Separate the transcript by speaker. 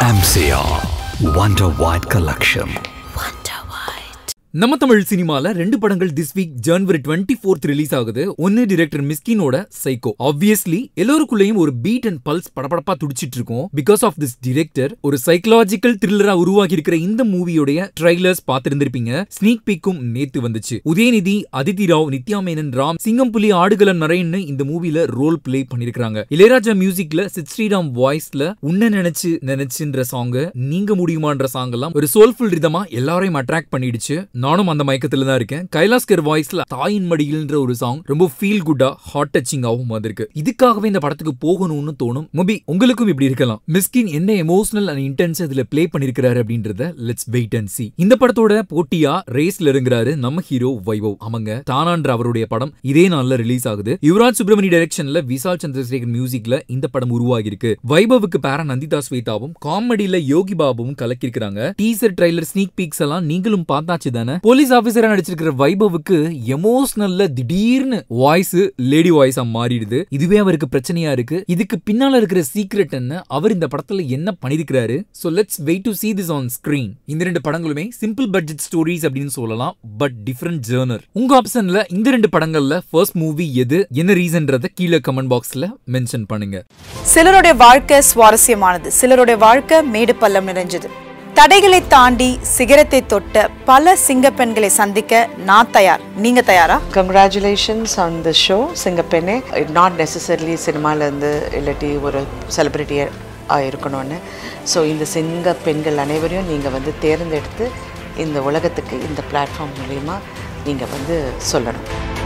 Speaker 1: MCR Wonder White Collection.
Speaker 2: நம்ம தமிழ் சினிமால ரெண்டு படங்கள் this week January twenty fourth release ஆகுது ஒன்னு டிரெக்டர் மிஸ்கினோட சைக்கோ ஆப்வியஸ்லி எல்லோருக்குள்ளேயும் ஒரு பீட் அண்ட் பல்ஸ் படபடப்பா துடிச்சிட்டு இருக்கும் பிகாஸ் ஆஃப் திஸ் டிரெக்டர் ஒரு சைக்கலாஜிக்கல் த்ரில்லரா உருவாகி இருக்கிற இந்த மூவியோடைய ட்ரைலர்ஸ் பார்த்திருந்திருப்பீங்க ஸ்னீக் பீக்கும் நேத்து வந்துச்சு உதயநிதி அதிதி ராவ் நித்யா மேனன் ராம் சிங்கம் புலி ஆடுகளம் நரேன்னு இந்த மூவில ரோல் பிளே பண்ணிருக்காங்க இளையராஜா மியூசிக்ல சித் ஸ்ரீராம் வாய்ஸ்ல உன்ன நினைச்சு நினைச்சுன்ற சாங் நீங்க முடியுமான்ற சாங் எல்லாம் ஒரு சோல்ஃபுல் ரிதமா எல்லாரையும் அட்ராக்ட் பண்ணிடுச்சு நானும் அந்த மயக்கத்துல தான் இருக்கேன் கைலாஸ்கர் வாய்ஸ்ல தாயின் மடியில்ன்ற ஒரு சாங் ரொம்ப ஃபீல் குட்டா ஹார்ட் டச்சிங்காகவும் வந்திருக்கு இதுக்காகவே இந்த படத்துக்கு போகணும்னு தோணும் மேபி உங்களுக்கும் இப்படி இருக்கலாம் மிஸ்கின் என்ன எமோஷனல் அண்ட் இன்டென்ஸ் இதுல ப்ளே பண்ணிருக்காரு அப்படின்றத லெட்ஸ் வெயிட் அண்ட் சி இந்த படத்தோட போட்டியா ரேஸ்ல இருங்கிறாரு நம்ம ஹீரோ வைபவ் அவங்க தானான்ற அவருடைய படம் இதே நாள்ல ரிலீஸ் ஆகுது யுவராஜ் சுப்ரமணி டைரக்ஷன்ல விசால் சந்திரசேகர் மியூசிக்ல இந்த படம் உருவாகி இருக்கு வைபவுக்கு பேர நந்திதா ஸ்வேதாவும் காமெடியில யோகி பாபுவும் கலக்கிருக்காங்க டீசர் ட்ரைலர் ஸ்னீக் பீக்ஸ் எல்லாம் நீங்களும் பார்த்தாச்சு தானே போலீஸ் ஆபீசரா நடிச்சிருக்கிற வைபவுக்கு எமோஷனல்ல திடீர்னு வாய்ஸ் லேடி வாய்ஸா மாறிடுது இதுவே அவருக்கு பிரச்சனையா இருக்கு இதுக்கு பின்னால இருக்கிற சீக்ரெட் என்ன அவர் இந்த படத்துல என்ன பண்ணிருக்கிறாரு so let's wait to see this on screen இந்த ரெண்டு படங்களுமே சிம்பிள் பட்ஜெட் ஸ்டோரிஸ் அப்படின்னு சொல்லலாம் பட் டிஃபரெண்ட் ஜேர்னர் உங்க ஆப்ஷன்ல இந்த ரெண்டு படங்கள்ல ஃபர்ஸ்ட் மூவி எது என்ன ரீசன்றத கீழே கமெண்ட் பாக்ஸ்ல மென்ஷன் பண்ணுங்க
Speaker 3: சிலருடைய வாழ்க்கை சுவாரஸ்யமானது சிலருடைய வாழ்க்கை மேடு பள்ளம் நிறைஞ்சது தடைகளை தாண்டி சிகரத்தை தொட்ட பல சிங்க பெண்களை சந்திக்க நான் தயார் நீங்க தயாரா
Speaker 4: congratulations on the show Singappenne not necessarily சினிமாலேருந்து இல்லாட்டி ஒரு செலிப்ரிட்டியாக இருக்கணும்னு ஸோ இந்த சிங்க பெண்கள் அனைவரையும் நீங்கள் வந்து தேர்ந்தெடுத்து இந்த உலகத்துக்கு இந்த பிளாட்ஃபார்ம் மூலிமா நீங்கள் வந்து சொல்லணும்